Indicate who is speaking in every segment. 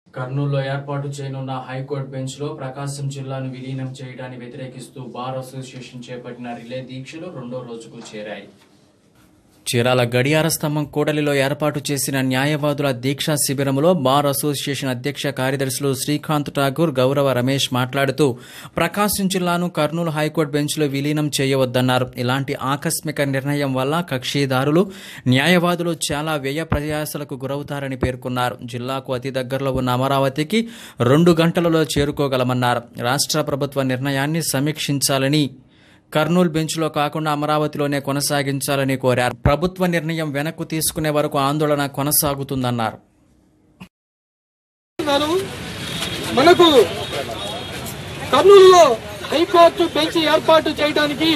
Speaker 1: కర్నూలులో ఏర్పాటు చేయనున్న హైకోర్టు బెంచ్ లో ప్రకాశం జిల్లాను విలీనం చేయడాన్ని వ్యతిరేకిస్తూ బార్ అసోసియేషన్ చేపట్టిన రిలే దీక్షలు రెండో రోజుకు చేరాయి చీరాల గడియార స్తంభం కూడలిలో ఏర్పాటు చేసిన న్యాయవాదుల దీక్షా శిబిరంలో బార్ అసోసియేషన్ అధ్యక్ష కార్యదర్శులు శ్రీకాంత్ ఠాగూర్ గౌరవ రమేష్ మాట్లాడుతూ ప్రకాశం జిల్లాను కర్నూలు హైకోర్టు బెంచ్లో విలీనం చేయవద్దన్నారు ఇలాంటి ఆకస్మిక నిర్ణయం వల్ల కక్షిదారులు న్యాయవాదులు చాలా వ్యయ ప్రయాసలకు గురవుతారని పేర్కొన్నారు జిల్లాకు అతి దగ్గరలో ఉన్న అమరావతికి రెండు గంటలలో చేరుకోగలమన్నారు రాష్ట్ర ప్రభుత్వ నిర్ణయాన్ని సమీక్షించాలని కర్నూలు బెంచ్లో కాకుండా అమరావతిలోనే కొనసాగించాలని కోరారు ప్రభుత్వ నిర్ణయం వెనక్కు తీసుకునే వరకు ఆందోళన కొనసాగుతుందన్నారు
Speaker 2: ఉన్నారు. మనకు కర్నూలులో హైకోర్టు బెంచ్ ఏర్పాటు చేయడానికి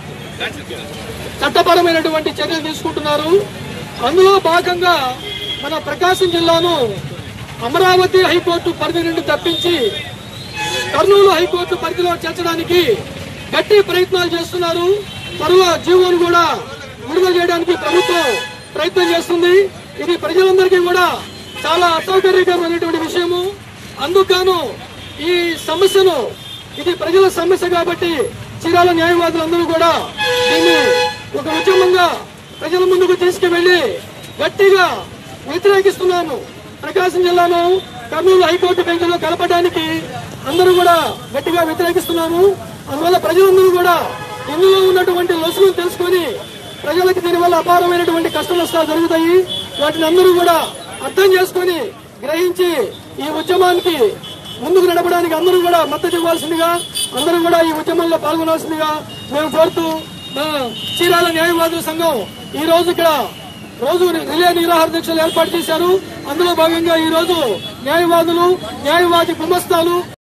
Speaker 2: చట్టపరమైనటువంటి చర్యలు తీసుకుంటున్నారు అందులో భాగంగా మన ప్రకాశం జిల్లాను అమరావతి హైకోర్టు పరిధి నుండి తప్పించి కర్నూలు హైకోర్టు పరిధిలో చేర్చడానికి గట్టి ప్రయత్నాలు చేస్తున్నారు త్వరలో జీవోను కూడా విడుదల చేయడానికి ప్రభుత్వం ప్రయత్నం చేస్తుంది ఇది ప్రజలందరికీ కూడా చాలా అసౌకర్యకరమైనటువంటి విషయము అందుకు ఈ సమస్యను ఇది ప్రజల సమస్య కాబట్టి చీరాల న్యాయవాదులందరూ కూడా దీన్ని ఒక ఉద్యమంగా ప్రజల ముందుకు తీసుకువెళ్లి గట్టిగా వ్యతిరేకిస్తున్నాము ప్రకాశం జిల్లాను కర్నూలు హైకోర్టు బెంచ్లో కలపడానికి అందరూ కూడా గట్టిగా వ్యతిరేకిస్తున్నాము అందువల్ల ప్రజలందరూ కూడా ఇందులో ఉన్నటువంటి లొసుగును తెలుసుకొని ప్రజలకు దీనివల్ల అపారమైనటువంటి కష్ట నష్టాలు జరుగుతాయి వాటిని అందరూ కూడా అర్థం చేసుకొని గ్రహించి ఈ ఉద్యమానికి ముందుకు నడపడానికి అందరూ కూడా మద్దతు ఇవ్వాల్సిందిగా అందరూ కూడా ఈ ఉద్యమంలో పాల్గొనాల్సిందిగా మేము కోరుతూ మా చీరాల న్యాయవాదుల సంఘం ఈ రోజు ఇక్కడ రోజు రిలే నిరాహార దీక్షలు ఏర్పాటు చేశారు అందులో భాగంగా ఈ రోజు న్యాయవాదులు న్యాయవాది గుమస్తాలు